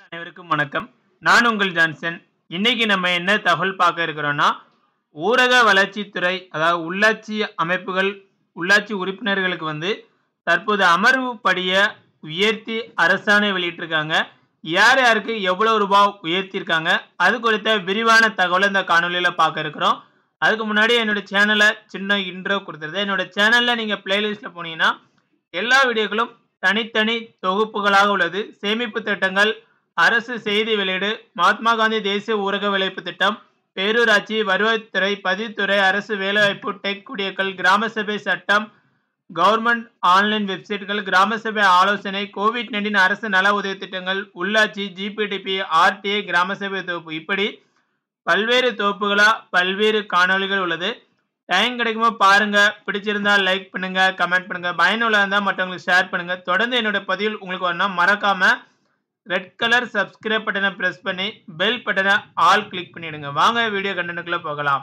அனைவருக்கும் வணக்கம் நான் உங்கள் ஜான்சன் இன்னைக்கு நம்ம என்ன தகவல் பார்க்க இருக்கிறோம்னா ஊரக வளர்ச்சித்துறை அதாவது உள்ளாட்சி அமைப்புகள் உள்ளாட்சி உறுப்பினர்களுக்கு வந்து தற்போது அமர்வு படிய உயர்த்தி அரசாணை வெளியிட்டிருக்காங்க யார் யாருக்கு எவ்வளோ ரூபாய் உயர்த்தியிருக்காங்க அது குறித்த விரிவான தகவலை இந்த காணொலியில் பார்க்க இருக்கிறோம் அதுக்கு முன்னாடி என்னோட சேனலை சின்ன இன்ட்ரோ கொடுத்துருது என்னோட சேனலில் நீங்கள் பிளேலிஸ்ட்டில் போனீங்கன்னா எல்லா வீடியோக்களும் தனித்தனி தொகுப்புகளாக உள்ளது சேமிப்பு திட்டங்கள் அரசு செய்தி வெளியீடு மகாத்மா காந்தி தேசிய ஊரக வேலைவாய்ப்பு திட்டம் பேரூராட்சி வருவாய்த்துறை பதிவுத்துறை அரசு வேலைவாய்ப்பு டெக் குடியக்கல் கிராம சபை சட்டம் கவர்மெண்ட் ஆன்லைன் வெப்சைட்கள் கிராம சபை ஆலோசனை கோவிட் நைன்டீன் அரசு நல உதவி திட்டங்கள் உள்ளாட்சி ஜிபிடிபி ஆர்டிஐ கிராம சபை தொகுப்பு இப்படி பல்வேறு தொகுப்புகளா பல்வேறு காணொளிகள் உள்ளது டைம் கிடைக்குமோ பாருங்க பிடிச்சிருந்தா லைக் பண்ணுங்க கமெண்ட் பண்ணுங்க பயனுள்ள இருந்தால் மற்றவங்களுக்கு ஷேர் பண்ணுங்க தொடர்ந்து என்னோட பதிவில் உங்களுக்கு வரணும் மறக்காம ரெட் கலர் சப்ஸ்கிரைப் பட்டனை பிரஸ் பண்ணி பெல் பட்டனை ஆல் கிளிக் பண்ணிடுங்க வாங்க வீடியோ கண்டனுக்குள்ள போகலாம்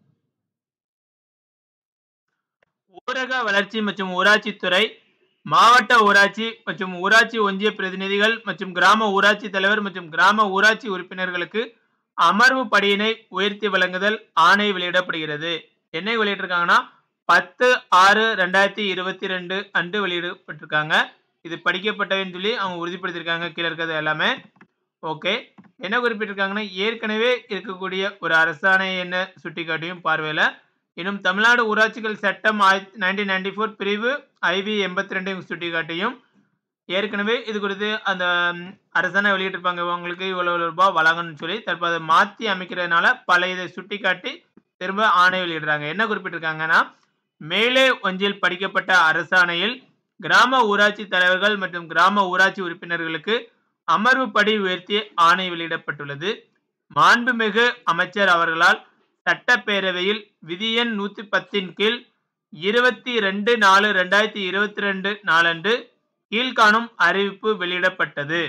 ஊரக வளர்ச்சி மற்றும் ஊராட்சித்துறை மாவட்ட ஊராட்சி மற்றும் ஊராட்சி ஒன்றிய பிரதிநிதிகள் மற்றும் கிராம ஊராட்சி தலைவர் மற்றும் கிராம ஊராட்சி உறுப்பினர்களுக்கு அமர்வு படியினை உயர்த்தி வழங்குதல் ஆணை வெளியிடப்படுகிறது என்ன வெளியிட்டிருக்காங்கன்னா பத்து ஆறு ரெண்டாயிரத்தி இருபத்தி ரெண்டு அன்று வெளியிடப்பட்டிருக்காங்க இது படிக்கப்பட்டதுன்னு சொல்லி அவங்க உறுதிப்படுத்தியிருக்காங்க கீழே இருக்கிறது எல்லாமே ஓகே என்ன குறிப்பிட்டிருக்காங்கன்னா ஏற்கனவே இருக்கக்கூடிய ஒரு அரசாணை என்ன சுட்டிக்காட்டியும் பார்வையில் இன்னும் தமிழ்நாடு ஊராட்சிகள் சட்டம் ஆயிரத்தி நைன்டீன் நைன்டி ஃபோர் பிரிவு ஐவி எண்பத்தி ரெண்டு சுட்டிக்காட்டியும் ஏற்கனவே இது குறித்து அந்த ம், அரசாணை வெளியிட்டிருப்பாங்க உங்களுக்கு இவ்வளவு ரூபாய் வழங்கணும்னு சொல்லி தற்போது மாற்றி அமைக்கிறதுனால பல இதை சுட்டிக்காட்டி திரும்ப ஆணை வெளியிடுறாங்க என்ன குறிப்பிட்டிருக்காங்கன்னா மேலே ஒன்றில் படிக்கப்பட்ட அரசாணையில் கிராம ஊராட்சி தலைவர்கள் மற்றும் கிராம ஊராட்சி உறுப்பினர்களுக்கு அமர்வு படி உயர்த்தி ஆணை வெளியிடப்பட்டுள்ளது மாண்புமிகு அமைச்சர் அவர்களால் சட்டப்பேரவையில் விதி எண் நூத்தி பத்தின் கீழ் இருபத்தி ரெண்டு நாலு ரெண்டாயிரத்தி இருபத்தி ரெண்டு நாளன்று கீழ்காணும் அறிவிப்பு வெளியிடப்பட்டது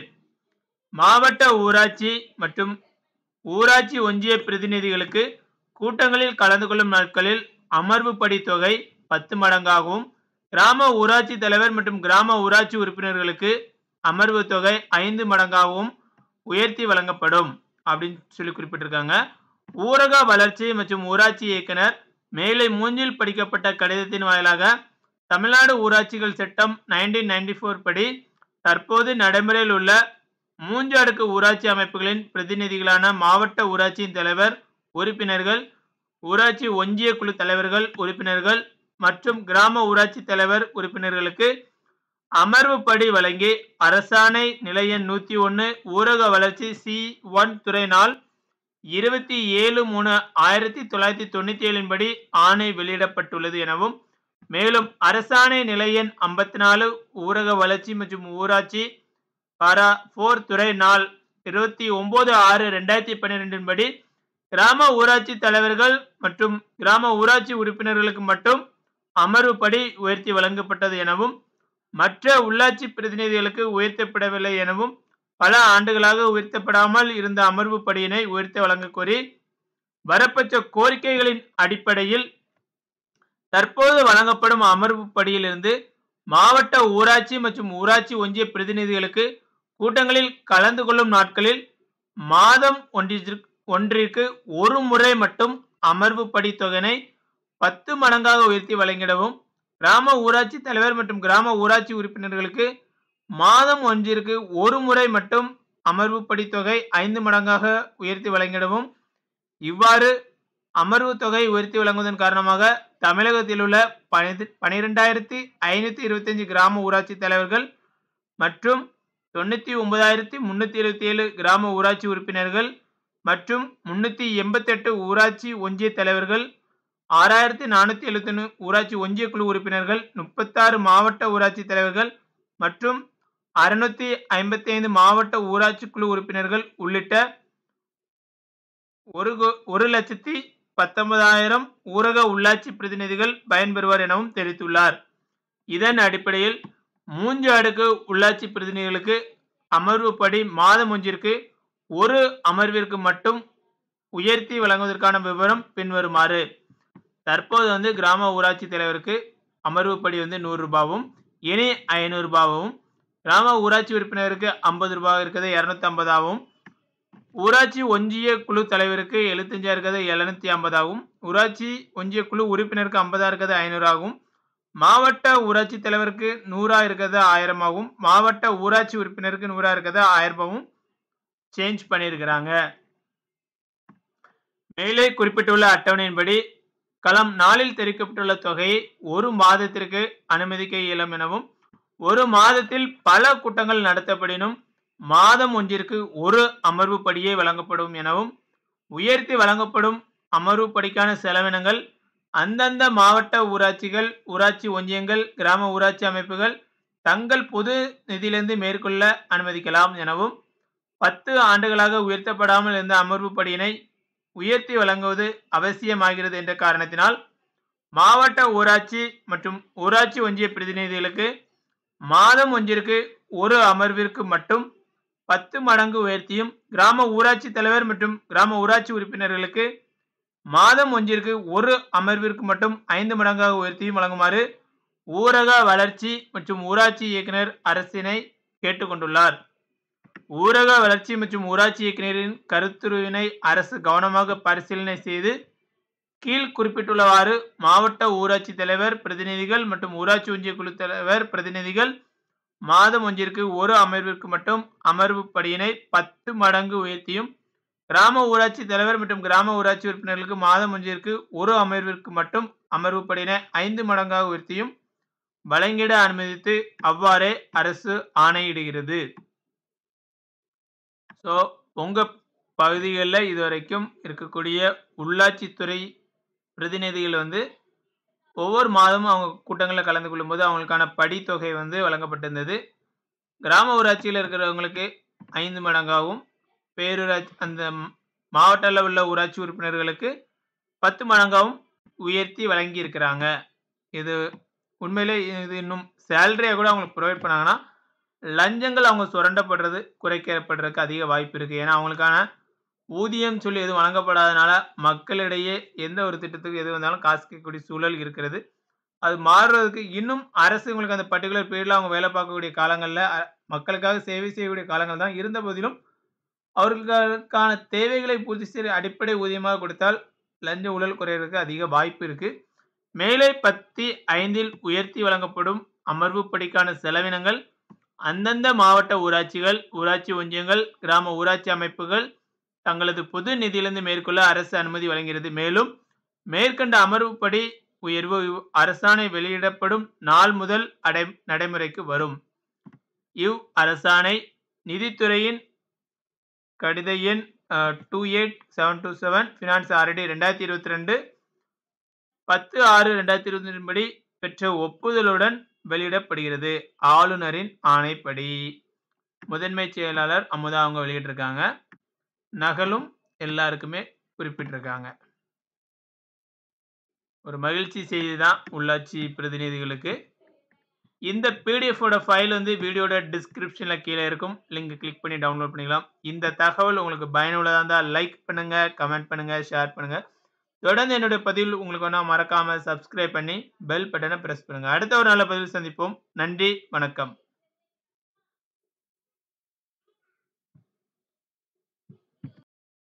மாவட்ட ஊராட்சி மற்றும் ஊராட்சி ஒன்றிய பிரதிநிதிகளுக்கு கூட்டங்களில் கலந்து கொள்ளும் நாட்களில் அமர்வு படி தொகை பத்து மடங்காகவும் கிராம ஊராட்சி தலைவர் மற்றும் கிராம ஊராட்சி உறுப்பினர்களுக்கு அமர்வு தொகை ஐந்து மடங்காகவும் உயர்த்தி வழங்கப்படும் அப்படின்னு சொல்லி குறிப்பிட்டிருக்காங்க ஊரக வளர்ச்சி மற்றும் ஊராட்சி இயக்குனர் மேலே மூன்றில் படிக்கப்பட்ட கடிதத்தின் வாயிலாக தமிழ்நாடு ஊராட்சிகள் சட்டம் நைன்டீன் நைன்டி ஃபோர் படி தற்போது நடைமுறையில் உள்ள மூன்று அடுக்கு ஊராட்சி அமைப்புகளின் பிரதிநிதிகளான மாவட்ட ஊராட்சியின் தலைவர் உறுப்பினர்கள் ஊராட்சி ஒன்றிய குழு தலைவர்கள் உறுப்பினர்கள் மற்றும் கிராம ஊராட்சி தலைவர் உறுப்பினர்களுக்கு அமர்வு படி வழங்கி அரசாணை நிலையன் நூத்தி ஒன்று ஊரக வளர்ச்சி சி ஒன் துறை நாள் இருபத்தி ஏழு மூணு ஆயிரத்தி தொள்ளாயிரத்தி தொண்ணூத்தி ஏழின் படி ஆணை வெளியிடப்பட்டுள்ளது எனவும் மேலும் அரசாணை நிலை எண் ஐம்பத்தி நாலு ஊரக வளர்ச்சி மற்றும் ஊராட்சி பாரா போர் துறை நாள் இருபத்தி ஒன்பது ஆறு ரெண்டாயிரத்தி பன்னிரெண்டின் படி கிராம ஊராட்சி தலைவர்கள் மற்றும் கிராம ஊராட்சி உறுப்பினர்களுக்கு மட்டும் அமர்வு படி உயர்த்தி வழங்கப்பட்டது எனவும் மற்ற உள்ளாட்சி பிரதிநிதிகளுக்கு உயர்த்தப்படவில்லை எனவும் பல ஆண்டுகளாக உயர்த்தப்படாமல் இருந்த அமர்வு படியினை உயர்த்த வழங்கக் கோரி வரப்பெற்ற கோரிக்கைகளின் அடிப்படையில் தற்போது வழங்கப்படும் அமர்வு படியிலிருந்து மாவட்ட ஊராட்சி மற்றும் ஊராட்சி ஒன்றிய பிரதிநிதிகளுக்கு கூட்டங்களில் கலந்து கொள்ளும் நாட்களில் மாதம் ஒன்றிற்கு ஒன்றிற்கு ஒரு முறை மட்டும் அமர்வு படி தொகையினை பத்து மடங்காக உயர்த்தி வழங்கிடவும் கிராம ஊராட்சி தலைவர் மற்றும் கிராம ஊராட்சி உறுப்பினர்களுக்கு மாதம் ஒன்றிற்கு ஒரு முறை மட்டும் அமர்வு படி தொகை ஐந்து மடங்காக உயர்த்தி வழங்கிடவும் இவ்வாறு அமர்வு தொகை உயர்த்தி வழங்குவதன் காரணமாக தமிழகத்தில் உள்ள பனிரெண்டாயிரத்தி ஐநூற்றி இருபத்தஞ்சு கிராம ஊராட்சி தலைவர்கள் மற்றும் தொண்ணூற்றி ஒன்பதாயிரத்தி முந்நூற்றி இருபத்தி ஏழு கிராம ஊராட்சி உறுப்பினர்கள் மற்றும் முன்னூற்றி எண்பத்தெட்டு ஊராட்சி ஒன்றிய தலைவர்கள் ஆறாயிரத்தி நானூற்றி எழுபத்தொன்று ஊராட்சி ஒன்றிய குழு உறுப்பினர்கள் முப்பத்தாறு மாவட்ட ஊராட்சி தலைவர்கள் மற்றும் அறுநூத்தி ஐம்பத்தி ஐந்து மாவட்ட ஊராட்சி குழு உறுப்பினர்கள் உள்ளிட்ட ஒரு கோ- ஒரு லட்சத்தி பத்தொன்பதாயிரம் ஊரக உள்ளாட்சி பிரதிநிதிகள் பயன்பெறுவார் எனவும் தெரிவித்துள்ளார் இதன் அடிப்படையில் மூன்று அடுக்கு உள்ளாட்சி பிரதிநிதிகளுக்கு அமர்வு படி மாதம் ஒன்றிற்கு ஒரு அமர்விற்கு மட்டும் உயர்த்தி வழங்குவதற்கான விவரம் பின்வருமாறு தற்போது வந்து கிராம ஊராட்சி தலைவருக்கு அமர்வு படி வந்து நூறு ரூபாவும் இனி ஐநூறு ரூபாவும் கிராம ஊராட்சி உறுப்பினருக்கு ஐம்பது ரூபாய் இருக்கிறது இரநூத்தி ஐம்பதாகவும் ஊராட்சி ஒன்றிய குழு தலைவருக்கு எழுபத்தஞ்சா இருக்கிறது எழுநூத்தி ஐம்பதாகவும் ஊராட்சி ஒன்றிய குழு உறுப்பினருக்கு ஐம்பதா இருக்கிறது ஐநூறாகவும் மாவட்ட ஊராட்சி தலைவருக்கு நூறா இருக்கிறது ஆயிரமாகவும் மாவட்ட ஊராட்சி உறுப்பினருக்கு நூறா இருக்கிறது ஆயிரம் ரூபாவும் சேஞ்ச் பண்ணியிருக்கிறாங்க மேலே குறிப்பிட்டுள்ள அட்டவணையின்படி களம் நாளில் தெரிவிக்கப்பட்டுள்ள தொகையை ஒரு மாதத்திற்கு அனுமதிக்க இயலும் எனவும் ஒரு மாதத்தில் பல கூட்டங்கள் நடத்தப்படினும் மாதம் ஒன்றிற்கு ஒரு அமர்வு படியே வழங்கப்படும் எனவும் உயர்த்தி வழங்கப்படும் அமர்வு படிக்கான செலவினங்கள் அந்தந்த மாவட்ட ஊராட்சிகள் ஊராட்சி ஒன்றியங்கள் கிராம ஊராட்சி அமைப்புகள் தங்கள் பொது நிதியிலிருந்து மேற்கொள்ள அனுமதிக்கலாம் எனவும் பத்து ஆண்டுகளாக உயர்த்தப்படாமல் இருந்த அமர்வு படியினை உயர்த்தி வழங்குவது அவசியமாகிறது என்ற காரணத்தினால் மாவட்ட ஊராட்சி மற்றும் ஊராட்சி ஒன்றிய பிரதிநிதிகளுக்கு மாதம் ஒன்றிற்கு ஒரு அமர்விற்கு மட்டும் பத்து மடங்கு உயர்த்தியும் கிராம ஊராட்சி தலைவர் மற்றும் கிராம ஊராட்சி உறுப்பினர்களுக்கு மாதம் ஒன்றிற்கு ஒரு அமர்விற்கு மட்டும் ஐந்து மடங்காக உயர்த்தியும் வழங்குமாறு ஊரக வளர்ச்சி மற்றும் ஊராட்சி இயக்குனர் அரசினை கேட்டுக்கொண்டுள்ளார் ஊரக வளர்ச்சி மற்றும் ஊராட்சி இயக்குநரின் கருத்துருவினை அரசு கவனமாக பரிசீலனை செய்து கீழ் குறிப்பிட்டுள்ளவாறு மாவட்ட ஊராட்சி தலைவர் பிரதிநிதிகள் மற்றும் ஊராட்சி ஒன்றிய குழு தலைவர் பிரதிநிதிகள் மாதம் ஒன்றிற்கு ஒரு அமர்விற்கு மட்டும் அமர்வு படியினை பத்து மடங்கு உயர்த்தியும் கிராம ஊராட்சி தலைவர் மற்றும் கிராம ஊராட்சி உறுப்பினர்களுக்கு மாதம் ஒன்றிற்கு ஒரு அமர்விற்கு மட்டும் அமர்வு படியினை ஐந்து மடங்காக உயர்த்தியும் வழங்கிட அனுமதித்து அவ்வாறே அரசு ஆணையிடுகிறது ஸோ உங்கள் பகுதிகளில் இதுவரைக்கும் இருக்கக்கூடிய உள்ளாட்சித்துறை பிரதிநிதிகள் வந்து ஒவ்வொரு மாதமும் அவங்க கூட்டங்களில் கலந்து கொள்ளும்போது அவங்களுக்கான படித்தொகை வந்து வழங்கப்பட்டிருந்தது கிராம ஊராட்சியில் இருக்கிறவங்களுக்கு ஐந்து மடங்காகவும் பேரூராட்சி அந்த மாவட்ட அளவில் ஊராட்சி உறுப்பினர்களுக்கு பத்து மடங்காகவும் உயர்த்தி வழங்கி இருக்கிறாங்க இது உண்மையிலே இது இன்னும் சேலரியை கூட அவங்களுக்கு ப்ரொவைட் பண்ணாங்கன்னா லஞ்சங்கள் அவங்க சுரண்டப்படுறது குறைக்கப்படுறதுக்கு அதிக வாய்ப்பு இருக்குது ஏன்னா அவங்களுக்கான ஊதியம் சொல்லி எதுவும் வழங்கப்படாதனால மக்களிடையே எந்த ஒரு திட்டத்துக்கு எது வந்தாலும் காசு கேட்கக்கூடிய சூழல் இருக்கிறது அது மாறுறதுக்கு இன்னும் அரசு உங்களுக்கு அந்த பர்டிகுலர் பீரியடில் அவங்க வேலை பார்க்கக்கூடிய காலங்களில் மக்களுக்காக சேவை செய்யக்கூடிய காலங்கள் தான் இருந்த போதிலும் அவர்களுக்கான தேவைகளை பூர்த்தி செய்ய அடிப்படை ஊதியமாக கொடுத்தால் லஞ்ச ஊழல் குறையிறதுக்கு அதிக வாய்ப்பு இருக்குது மேலே பத்தி ஐந்தில் உயர்த்தி வழங்கப்படும் அமர்வு படிக்கான செலவினங்கள் அந்தந்த மாவட்ட ஊராட்சிகள் ஊராட்சி ஒன்றியங்கள் கிராம ஊராட்சி அமைப்புகள் தங்களது பொது நிதியிலிருந்து மேற்கொள்ள அரசு அனுமதி வழங்குகிறது மேலும் மேற்கண்ட அமர்வுப்படி உயர்வு அரசாணை வெளியிடப்படும் நாள் முதல் அடை நடைமுறைக்கு வரும் இவ் அரசாணை நிதித்துறையின் கடித எண் two eight seven two seven finance RD ரெண்டாயிரத்தி இருபத்தி ரெண்டு பத்து ஆறு ரெண்டாயிரத்தி இருபத்தி ரெண்டு படி பெற்ற ஒப்புதலுடன் வெளியிடப்படுகிறது ஆளுநரின் ஆணைப்படி முதன்மை செயலாளர் அமுதா அவங்க வெளியிட்டிருக்காங்க நகலும் எல்லாருக்குமே குறிப்பிட்டிருக்காங்க ஒரு மகிழ்ச்சி செய்தி தான் உள்ளாட்சி பிரதிநிதிகளுக்கு இந்த பிடிஎஃபோட ஃபைல் வந்து வீடியோட டிஸ்கிரிப்ஷனில் கீழே இருக்கும் லிங்க் கிளிக் பண்ணி டவுன்லோட் பண்ணிக்கலாம் இந்த தகவல் உங்களுக்கு பயனுள்ளதாக இருந்தால் லைக் பண்ணுங்கள் கமெண்ட் பண்ணுங்கள் ஷேர் பண்ணுங்கள் தொடர்ந்து என்னுடைய பதிவில் உங்களுக்கு ஒன்றா மறக்காமல் சப்ஸ்கிரைப் பண்ணி பெல் பட்டனை ப்ரெஸ் பண்ணுங்கள் அடுத்த ஒரு நல்ல பதிவில் சந்திப்போம் நன்றி வணக்கம்